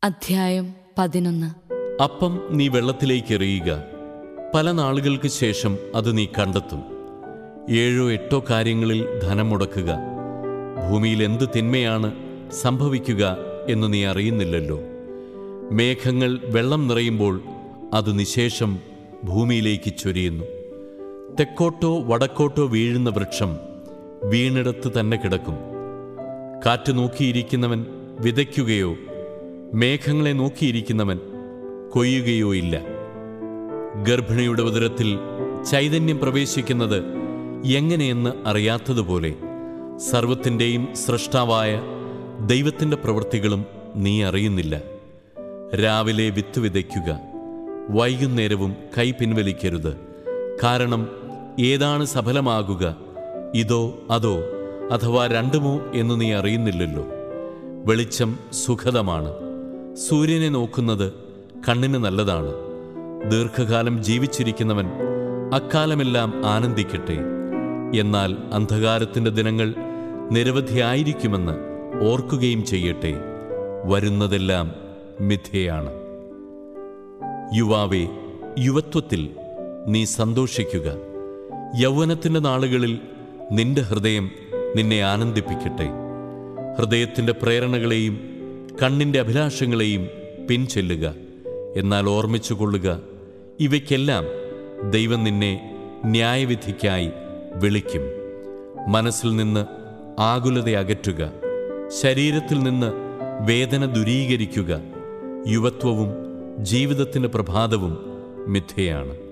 അധ്യായം പതിനൊന്ന് അപ്പം നീ വെള്ളത്തിലേക്ക് എറിയുക പല നാളുകൾക്ക് ശേഷം അത് നീ കണ്ടെത്തും ഏഴോ എട്ടോ കാര്യങ്ങളിൽ ധനം മുടക്കുക ഭൂമിയിൽ എന്ത് തിന്മയാണ് സംഭവിക്കുക എന്ന് നീ അറിയുന്നില്ലല്ലോ മേഘങ്ങൾ വെള്ളം നിറയുമ്പോൾ അത് നിശേഷം ഭൂമിയിലേക്ക് ചൊരിയുന്നു തെക്കോട്ടോ വടക്കോട്ടോ വീഴുന്ന വൃക്ഷം വീണിടത്ത് തന്നെ കിടക്കും കാറ്റ് നോക്കിയിരിക്കുന്നവൻ വിതയ്ക്കുകയോ മേഘങ്ങളെ നോക്കിയിരിക്കുന്നവൻ കൊയ്യുകയോ ഇല്ല ഗർഭിണിയുടെ ഉദരത്തിൽ ചൈതന്യം പ്രവേശിക്കുന്നത് എങ്ങനെയെന്ന് അറിയാത്തതുപോലെ സർവത്തിൻ്റെയും സൃഷ്ടാവായ ദൈവത്തിൻ്റെ പ്രവൃത്തികളും നീ അറിയുന്നില്ല രാവിലെ വിത്ത് വിതയ്ക്കുക വൈകുന്നേരവും കൈ പിൻവലിക്കരുത് കാരണം ഏതാണ് സഫലമാകുക ഇതോ അതോ അഥവാ രണ്ടുമോ എന്ന് നീ അറിയുന്നില്ലല്ലോ വെളിച്ചം സുഖതമാണ് സൂര്യനെ നോക്കുന്നത് കണ്ണിന് നല്ലതാണ് ദീർഘകാലം ജീവിച്ചിരിക്കുന്നവൻ അക്കാലമെല്ലാം ആനന്ദിക്കട്ടെ എന്നാൽ അന്ധകാരത്തിൻ്റെ ദിനങ്ങൾ നിരവധിയായിരിക്കുമെന്ന് ഓർക്കുകയും ചെയ്യട്ടെ വരുന്നതെല്ലാം മിഥ്യയാണ് യുവാവേ യുവത്വത്തിൽ നീ സന്തോഷിക്കുക യൗവനത്തിൻ്റെ നാളുകളിൽ നിന്റെ ഹൃദയം നിന്നെ ആനന്ദിപ്പിക്കട്ടെ ഹൃദയത്തിൻ്റെ പ്രേരണകളെയും കണ്ണിൻ്റെ അഭിലാഷങ്ങളെയും പിൻചെല്ലുക എന്നാൽ ഓർമ്മിച്ചു കൊള്ളുക ഇവയ്ക്കെല്ലാം ദൈവം നിന്നെ ന്യായവിധിക്കായി വിളിക്കും മനസ്സിൽ നിന്ന് ആകുലത അകറ്റുക ശരീരത്തിൽ നിന്ന് വേദന ദുരീകരിക്കുക യുവത്വവും ജീവിതത്തിൻ്റെ പ്രഭാതവും മിഥ്യയാണ്